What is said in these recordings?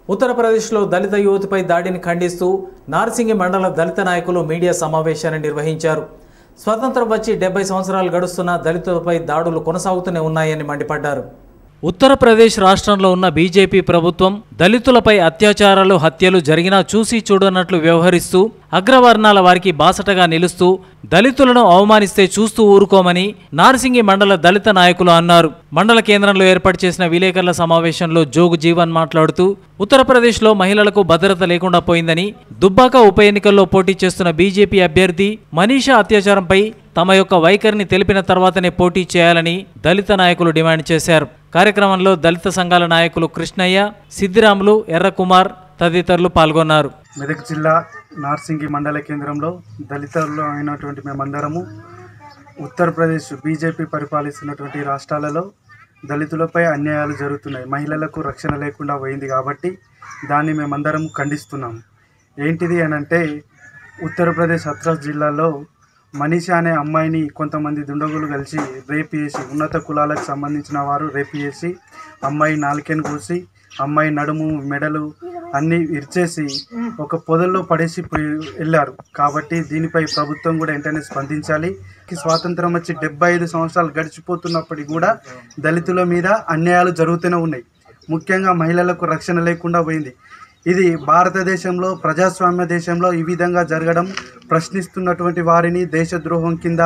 ఉత్తరప్రదేశ్లో దళిత యువతిపై దాడిని ఖండిస్తూ నార్సింగి మండల దళిత నాయకులు మీడియా సమావేశాన్ని నిర్వహించారు స్వతంత్రం వచ్చి డెబ్బై సంవత్సరాలు గడుస్తున్న దళితులపై దాడులు కొనసాగుతూనే ఉన్నాయని మండిపడ్డారు ఉత్తరప్రదేశ్ రాష్ట్రంలో ఉన్న బీజేపీ ప్రభుత్వం దళితులపై అత్యాచారాలు హత్యలు జరిగినా చూసి చూడనట్లు వ్యవహరిస్తూ అగ్రవర్ణాల వారికి బాసటగా నిలుస్తూ దళితులను అవమానిస్తే చూస్తూ ఊరుకోమని నార్సింగి మండల దళిత నాయకులు అన్నారు మండల కేంద్రంలో ఏర్పాటు చేసిన విలేకరుల సమావేశంలో జోగు జీవన్ మాట్లాడుతూ ఉత్తరప్రదేశ్లో మహిళలకు భద్రత లేకుండా పోయిందని దుబ్బాక ఉప ఎన్నికల్లో పోటీ చేస్తున్న బీజేపీ అభ్యర్థి మనీషా అత్యాచారంపై తమ యొక్క వైఖరిని తెలిపిన తర్వాతనే పోటీ చేయాలని దళిత నాయకులు డిమాండ్ చేశారు కార్యక్రమంలో దళిత సంఘాల నాయకులు కృష్ణయ్య సిద్దిరాములు ఎర్రకుమార్ తదితరులు పాల్గొన్నారు మెదక్ జిల్లా నార్సింగి మండల కేంద్రంలో దళితులు అయినటువంటి మేమందరము ఉత్తరప్రదేశ్ బీజేపీ పరిపాలిస్తున్నటువంటి రాష్ట్రాలలో దళితులపై అన్యాయాలు జరుగుతున్నాయి మహిళలకు రక్షణ లేకుండా పోయింది కాబట్టి దాన్ని మేమందరం ఖండిస్తున్నాము ఏంటిది అని అంటే ఉత్తరప్రదేశ్ హత్రాస్ జిల్లాలో మనీషా అనే అమ్మాయిని కొంతమంది దుండగులు కలిసి రేపు చేసి ఉన్నత కులాలకు సంబంధించిన వారు రేపు చేసి అమ్మాయి నాలుకని కూసి అమ్మాయి నడుము మెడలు అన్నీ ఇర్చేసి ఒక పొదల్లో పడేసి పోయి వెళ్ళారు కాబట్టి దీనిపై ప్రభుత్వం కూడా వెంటనే స్పందించాలి ఈ స్వాతంత్రం వచ్చి డెబ్బై ఐదు సంవత్సరాలు గడిచిపోతున్నప్పటికీ కూడా దళితుల మీద అన్యాయాలు జరుగుతూనే ఉన్నాయి ముఖ్యంగా మహిళలకు రక్షణ లేకుండా పోయింది ఇది భారతదేశంలో ప్రజాస్వామ్య దేశంలో ఈ విధంగా జరగడం ప్రశ్నిస్తున్నటువంటి వారిని దేశద్రోహం కింద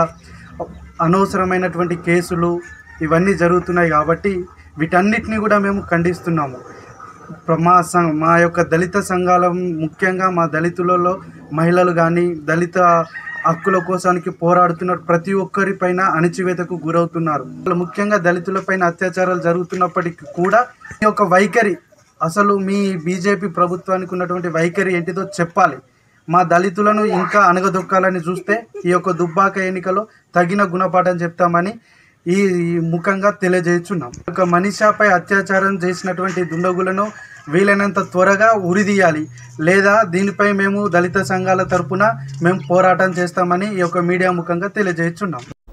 అనవసరమైనటువంటి కేసులు ఇవన్నీ జరుగుతున్నాయి కాబట్టి వీటన్నిటిని కూడా మేము ఖండిస్తున్నాము ప్ర- మా సం మా యొక్క దళిత సంఘాల ముఖ్యంగా మా దళితులలో మహిళలు కానీ దళిత హక్కుల కోసానికి పోరాడుతున్న ప్రతి ఒక్కరిపైన అణచివేతకు గురవుతున్నారు ముఖ్యంగా దళితులపైన అత్యాచారాలు జరుగుతున్నప్పటికీ కూడా ఈ యొక్క వైఖరి అసలు మీ బీజేపీ ప్రభుత్వానికి ఉన్నటువంటి వైఖరి ఏంటిదో చెప్పాలి మా దళితులను ఇంకా అణగదొక్కాలని చూస్తే ఈ యొక్క దుబ్బాక ఎన్నికలో తగిన గుణపాఠం చెప్తామని ఈ ఈ ముఖంగా తెలియజేస్తున్నాం ఒక మనిషాపై అత్యాచారం చేసినటువంటి దుండగులను వీలైనంత త్వరగా ఉరిదీయాలి లేదా దీనిపై మేము దళిత సంఘాల తరపున మేము పోరాటం చేస్తామని ఈ యొక్క మీడియా ముఖంగా తెలియజేస్తున్నాం